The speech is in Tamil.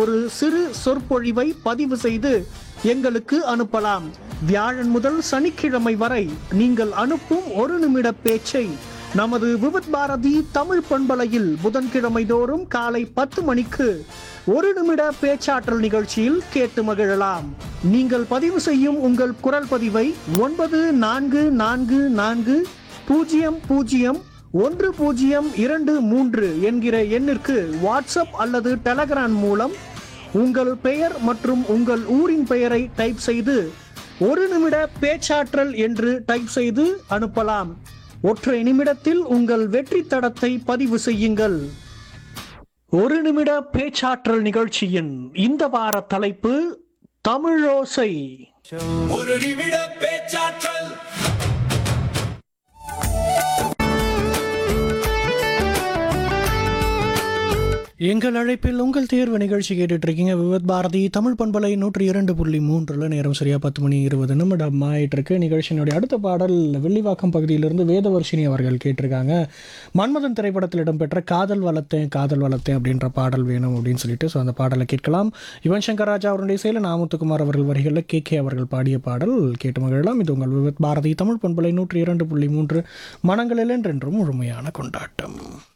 ஒரு சிறு சொற்பொழிவை பதிவு செய்து எங்களுக்கு அனுப்பலாம் வியாழன் முதல் சனிக்கிழமை வரை நீங்கள் அனுப்பும் ஒரு நிமிட பேச்சை நமது விவித் பாரதி தமிழ் பண்பலையில் புதன்கிழமை தோறும் காலை பத்து மணிக்கு ஒரு நிமிட பேச்சாற்றல் நிகழ்ச்சியில் கேட்டு மகிழலாம் நீங்கள் பதிவு செய்யும் உங்கள் குரல் பதிவை ஒன்பது நான்கு நான்கு நான்கு பூஜ்ஜியம் பூஜ்ஜியம் ஒன்று பூஜ்ஜியம் இரண்டு மூன்று என்கிற எண்ணிற்கு வாட்ஸ்அப் அல்லது டெலகிராம் மூலம் உங்கள் பெயர் மற்றும் உங்கள் ஊரின் பெயரை டைப் செய்து ஒரு நிமிட பேச்சாற்றல் என்று டைப் செய்து அனுப்பலாம் ஒற்றை நிமிடத்தில் உங்கள் வெற்றி தடத்தை பதிவு செய்யுங்கள் ஒரு நிமிட பேச்சாற்றல் நிகழ்ச்சியின் இந்த வார தலைப்பு தமிழோசை ஒரு நிமிட பேச்சாற்றல் எங்கள் அழைப்பில் உங்கள் தேர்வு நிகழ்ச்சி கேட்டுட்டு இருக்கீங்க விவத் பாரதி தமிழ் பண்பலை நூற்றி இரண்டு புள்ளி மூன்றுல நேரம் சரியா பத்து மணி இருபது நிமிடம் ஆயிட்டு இருக்கு நிகழ்ச்சியினுடைய அடுத்த பாடல் வெள்ளிவாக்கம் பகுதியிலிருந்து வேதவர்ஷினி அவர்கள் கேட்டிருக்காங்க மன்மதன் திரைப்படத்தில் இடம்பெற்ற காதல் வளர்த்தேன் காதல் வளர்த்தேன் அப்படின்ற பாடல் வேணும் அப்படின்னு சொல்லிட்டு ஸோ அந்த பாடலை கேட்கலாம் யுவன் சங்கர் ராஜா அவருடைய செயல நாமுத்துக்குமார் அவர்கள் வரிகளில் கே கே அவர்கள் பாடிய பாடல் கேட்டு மகிழலாம் இது உங்கள் விவத் பாரதி தமிழ் பண்பலை நூற்றி இரண்டு புள்ளி மூன்று மனங்களில் என்றென்றும் முழுமையான கொண்டாட்டம்